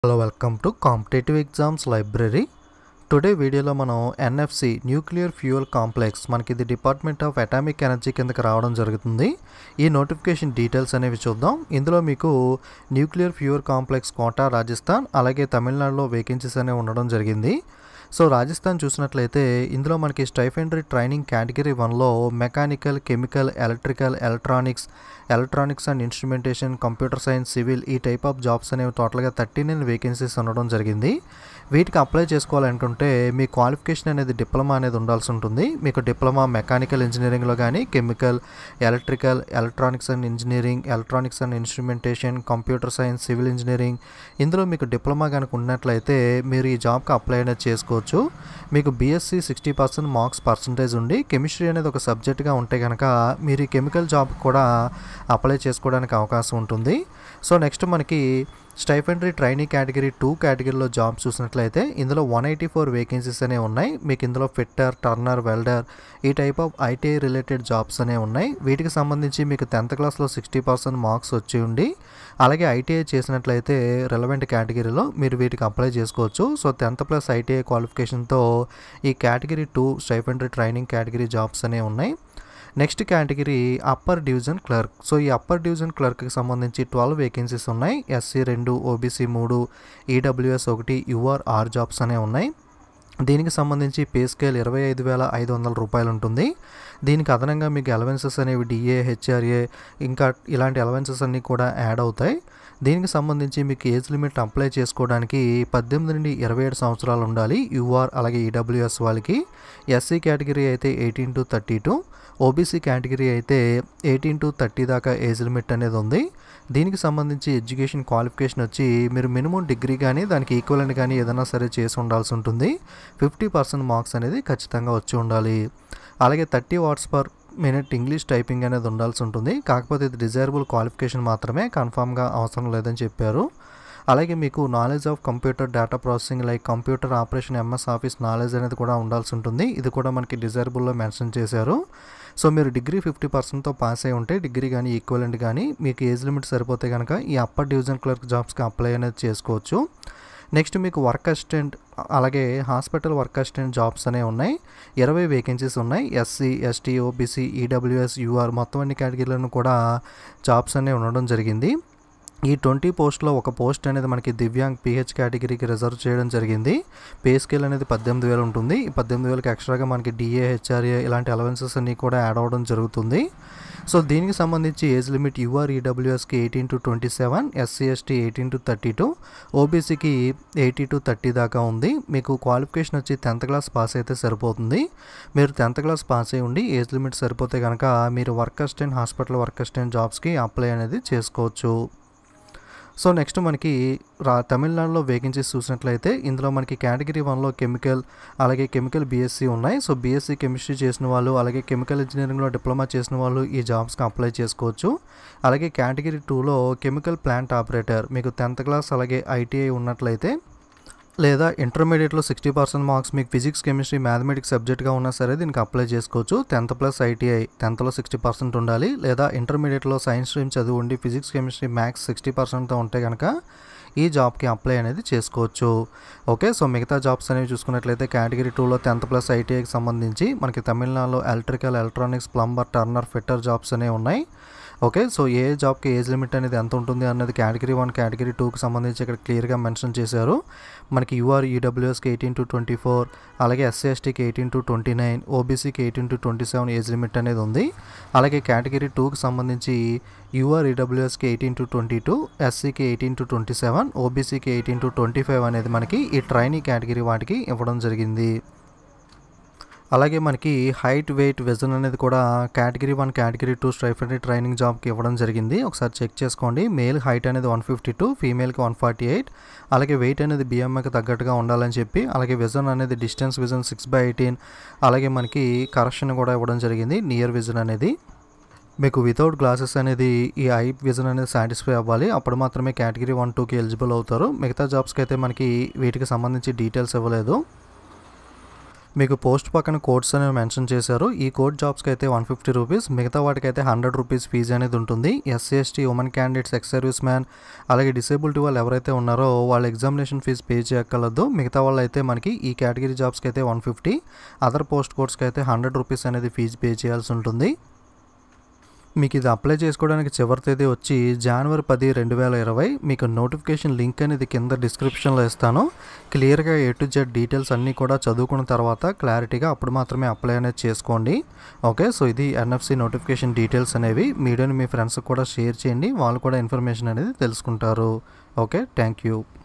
hello welcome to competitive exams library today వీడియోలో మనం NFC nuclear fuel complex మనకి ఇది డిపార్ట్మెంట్ ఆఫ్ అటామిక్ ఎనర్జీ కిందకి రావడం జరుగుతుంది ఈ నోటిఫికేషన్ డీటెయిల్స్ అనేవి చూద్దాం ఇందులో మీకు nuclear fuel complex Kota Rajasthan అలాగే తమిళనాడులో వేకెన్సీస్ అనేవి ఉండడం జరిగింది సో రాజస్థాన్ చూసినట్లయితే ఇందులో మనకి స్టైఫెండరీ ట్రైనింగ్ కేటగిరీ వన్లో mechanical chemical electrical electronics electronics and instrumentation computer science civil ఈ టైప్ ఆఫ్ జాబ్స్ అనేవి టోటల్గా థర్టీ నైన్ వేకెన్సీస్ ఉండడం జరిగింది వీటికి అప్లై చేసుకోవాలనుకుంటే మీ క్వాలిఫికేషన్ అనేది డిప్లొమా అనేది ఉండాల్సి ఉంటుంది మీకు డిప్లొమా మెకానికల్ ఇంజనీరింగ్లో కానీ chemical electrical electronics and engineering electronics and instrumentation computer science civil engineering ఇందులో మీకు డిప్లొమా కనుక ఉన్నట్లయితే మీరు ఈ జాబ్కి అప్లై అనేది చేసుకోవచ్చు మీకు BSc sixty percent marks percentage ఉండి కెమిస్ట్రీ అనేది ఒక సబ్జెక్ట్గా ఉంటే కనుక మీరు ఈ కెమికల్ జాబ్ కూడా అప్లై చేసుకోవడానికి అవకాశం ఉంటుంది సో నెక్స్ట్ మనకి స్టైఫెండరీ ట్రైనింగ్ కేటగిరీ టూ కేటగిరీలో జాబ్ చూసినట్లయితే ఇందులో వన్ ఎయిటీ ఫోర్ వేకెన్సీస్ అనేవి ఉన్నాయి మీకు ఇందులో ఫిట్టర్ టర్నర్ వెల్డర్ ఈ type of ITI related jobs అనేవి ఉన్నాయి వీటికి సంబంధించి మీకు టెన్త్ క్లాస్లో సిక్స్టీ పర్సెంట్ మార్క్స్ వచ్చి ఉండి అలాగే ఐటీఐ చేసినట్లయితే రెలవెంట్ కేటగిరీలో మీరు వీటికి అప్లై చేసుకోవచ్చు సో టెన్త్ ప్లస్ ఐటీఐ క్వాలిఫికేషన్తో ఈ category two stipendiary training category jobs అనేవి ఉన్నాయి next category upper division clerk so ఈ అప్పర్ డివిజన్ క్లర్క్కి సంబంధించి ట్వెల్వ్ వేకెన్సీస్ ఉన్నాయి ఎస్సీ రెండు ఓబీసీ మూడు ఈడబ్ల్యూఎస్ ఒకటి యూఆర్ ఆర్ జాబ్స్ అనేవి ఉన్నాయి దీనికి సంబంధించి పే స్కేల్ ఇరవై ఐదు వేల ఐదు వందల రూపాయలు ఉంటుంది దీనికి అదనంగా మీకు అలవెన్సెస్ అనేవి డిఏ హెచ్ఆర్ఏ ఇంకా ఇలాంటి అలవెన్సెస్ అన్నీ కూడా యాడ్ అవుతాయి దీనికి సంబంధించి మీకు ఏజ్ లిమిట్ అప్లై చేసుకోవడానికి పద్దెనిమిది నుండి ఇరవై ఏడు సంవత్సరాలు ఉండాలి యూఆర్ అలాగే ఈడబ్ల్యూఎస్ వాళ్ళకి ఎస్సీ కేటగిరీ అయితే eighteen to thirty two OBC category అయితే ఎయిటీన్ టు థర్టీ దాకా ఏజ్ లిమిట్ అనేది ఉంది దీనికి సంబంధించి ఎడ్యుకేషన్ క్వాలిఫికేషన్ వచ్చి మీరు మినిమం డిగ్రీ కానీ దానికి ఈక్వలెంట్ కానీ ఏదైనా సరే చేసి ఉండాల్సి ఉంటుంది ఫిఫ్టీ పర్సెంట్ మార్క్స్ అనేది ఖచ్చితంగా వచ్చి ఉండాలి అలాగే thirty words per minute English typing అనేది ఉండాల్సి ఉంటుంది కాకపోతే ఇది డిజైరబుల్ క్వాలిఫికేషన్ మాత్రమే కన్ఫామ్గా అవసరం లేదని చెప్పారు అలాగే మీకు knowledge of computer data processing like computer operation MS Office knowledge అనేది కూడా ఉండాల్సి ఉంటుంది ఇది కూడా మనకి డిజైరబుల్లో మెన్షన్ చేశారు సో మీరు డిగ్రీ ఫిఫ్టీ పర్సెంట్తో పాస్ అయి ఉంటే డిగ్రీ కానీ ఈక్వలెంట్ కానీ మీకు ఏజ్ లిమిట్ సరిపోతే కనుక ఈ అప్పర్ డివిజన్ క్లర్క్ జాబ్స్కి అప్లై అనేది చేసుకోవచ్చు నెక్స్ట్ మీకు వర్క్ అసిస్టెంట్ అలాగే హాస్పిటల్ వర్క్ అసిస్టెంట్ జాబ్స్ అనేవి ఉన్నాయి ఇరవై వేకెన్సీస్ ఉన్నాయి SC ST OBC EWS UR మొత్తం అన్ని కేటగిరీలను కూడా జాబ్స్ అనేవి ఉండడం జరిగింది ఈ ట్వంటీ పోస్ట్లో ఒక పోస్ట్ అనేది మనకి దివ్యాంగ్ పిహెచ్ కేటగిరీకి రిజర్వ్ చేయడం జరిగింది పే స్కేల్ అనేది పద్దెనిమిది వేలు ఉంటుంది ఈ పద్దెనిమిది వేలకు ఎక్స్ట్రాగా మనకి డిఏ హెచ్ఆర్ఏ ఇలాంటి అలవెన్సెస్ అన్నీ కూడా యాడ్ అవ్వడం జరుగుతుంది సో దీనికి సంబంధించి ఏజ్ లిమిట్ యూఆర్ ఈడబ్ల్యూఎస్కి eighteen to twenty seven SC ST eighteen to thirty two ఓబీసీకి ఎయిటీ టు థర్టీ దాకా ఉంది మీకు క్వాలిఫికేషన్ వచ్చి టెన్త్ క్లాస్ పాస్ అయితే సరిపోతుంది మీరు టెన్త్ క్లాస్ పాస్ అయి ఉండి ఏజ్ లిమిట్ సరిపోతే కనుక మీరు work assistant hospital work assistant జాబ్స్కి అప్లై అనేది చేసుకోవచ్చు సో నెక్స్ట్ మనకి రా తమిళనాడులో వేకెన్సీస్ చూసినట్లయితే ఇందులో మనకి కేటగిరీ వన్లో కెమికల్ అలాగే కెమికల్ బీఎస్సీ ఉన్నాయి సో బీఎస్సీ కెమిస్ట్రీ చేసిన వాళ్ళు అలాగే కెమికల్ ఇంజనీరింగ్లో డిప్లొమా చేసిన వాళ్ళు ఈ జాబ్స్కి అప్లై చేసుకోవచ్చు అలాగే కేటగిరీ టూలో కెమికల్ ప్లాంట్ ఆపరేటర్ మీకు టెన్త్ క్లాస్ అలాగే ఐటీఐ ఉన్నట్లయితే లేదా ఇంటర్మీడియట్లో సిక్స్టీ పర్సెంట్ మార్క్స్ మీకు ఫిజిక్స్ కెమిస్ట్రీ మ్యాథమెటిక్స్ సబ్జెక్ట్గా ఉన్నా సరే దీనికి అప్లై చేసుకోవచ్చు టెన్త్ ప్లస్ ఐటీఐ టెన్త్లో సిక్స్టీ పర్సెంట్ ఉండాలి లేదా ఇంటర్మీడియట్లో సైన్స్ స్ట్రీమ్ చదివి ఉండి ఫిజిక్స్ కెమిస్ట్రీ మ్యాథ్స్ సిక్స్టీ పర్సెంట్తో ఉంటే కనుక ఈ జాబ్కి అప్లై అనేది చేసుకోవచ్చు ఓకే సో మిగతా జాబ్స్ అనేవి చూసుకున్నట్లయితే కేటగిరీ టూలో టెన్త్ ప్లస్ ఐటీఐకి సంబంధించి మనకి తమిళనాడులో electrical electronics plumber turner fitter jobs అనేవి ఉన్నాయి ఓకే సో ఏ జాబ్కి ఏజ్ లిమిట్ అనేది ఎంత ఉంటుంది అన్నది కేటగిరీ వన్ కేటగిరీ టూకి సంబంధించి ఇక్కడ క్లియర్గా మెన్షన్ చేశారు మనకి యూఆర్ ఈడబ్ల్యూఎస్కి ఎయిటీన్ టు ట్వంటీ ఫోర్ అలాగే ఎస్సీ ఎస్టీకి ఎయిటీన్ టు ట్వంటీ నైన్ ఓబీసీకి eighteen to twenty seven age limit అనేది ఉంది అలాగే కేటగిరీ టూకి సంబంధించి యూఆర్ ఈడబ్ల్యూఎస్కి ఎయిటీన్ టు ట్వంటీ టూ ఎస్సీకి ఎయిటీన్ టు ట్వంటీ సెవెన్ ఓబీసీకి ఎయిటీన్ టు ట్వంటీ ఫైవ్ అనేది మనకి ఈ ట్రైనింగ్ కేటగిరీ వాటికి ఇవ్వడం జరిగింది అలాగే మనకి హైట్ వెయిట్ విజన్ అనేది కూడా category one category two stipendiary training జాబ్కి ఇవ్వడం జరిగింది ఒకసారి చెక్ చేసుకోండి మేల్ హైట్ అనేది వన్ ఫిఫ్టీ టూ ఫీమేల్కి వన్ ఫార్టీ ఎయిట్ అలాగే వెయిట్ అనేది బిఎంఐకి తగ్గట్టుగా ఉండాలని చెప్పి అలాగే విజన్ అనేది distance vision six by eighteen అలాగే మనకి కరెక్షన్ కూడా ఇవ్వడం జరిగింది నియర్ విజన్ అనేది మీకు వితౌట్ గ్లాసెస్ అనేది ఈ ఐ విజన్ అనేది సాటిస్ఫై అవ్వాలి అప్పుడు మాత్రమే కేటగిరీ వన్ టూకి ఎలిజిబుల్ అవుతారు మిగతా జాబ్స్కి అయితే మనకి వీటికి సంబంధించి డీటెయిల్స్ ఇవ్వలేదు మీకు పోస్ట్ పక్కన కోడ్స్ అనేవి మెన్షన్ చేశారు ఈ కోడ్ జాబ్స్కి అయితే వన్ ఫిఫ్టీ రూపీస్ మిగతా వాటికి అయితే హండ్రెడ్ రూపీస్ ఫీజు అనేది ఉంటుంది SC ST women candidates ex service man అలాగే డిసేబిలిటీ వాళ్ళు ఎవరైతే ఉన్నారో వాళ్ళ ఎగ్జామినేషన్ ఫీజు పే చేయక్కర్లేదు మిగతా వాళ్ళు అయితే మనకి ఈ కేటగిరీ జాబ్స్కి అయితే వన్ ఫిఫ్టీ అదర్ పోస్ట్ కోడ్స్కి అయితే హండ్రెడ్ రూపీస్ అనేది ఫీజు పే చేయాల్సి ఉంటుంది మీకు ఇది అప్లై చేసుకోవడానికి చివరి తేదీ వచ్చి జనవరి పది రెండు వేల ఇరవై మీకు నోటిఫికేషన్ లింక్ అనేది కింద డిస్క్రిప్షన్లో ఇస్తాను క్లియర్గా ఏ టు జెడ్ డీటెయిల్స్ అన్నీ కూడా చదువుకున్న తర్వాత క్లారిటీగా అప్పుడు మాత్రమే అప్లై అనేది చేసుకోండి ఓకే సో ఇది ఎన్ఎఫ్సి నోటిఫికేషన్ డీటెయిల్స్ అనేవి మీడియాని మీ ఫ్రెండ్స్కి కూడా షేర్ చేయండి వాళ్ళు కూడా ఇన్ఫర్మేషన్ అనేది తెలుసుకుంటారు ఓకే థ్యాంక్ యూ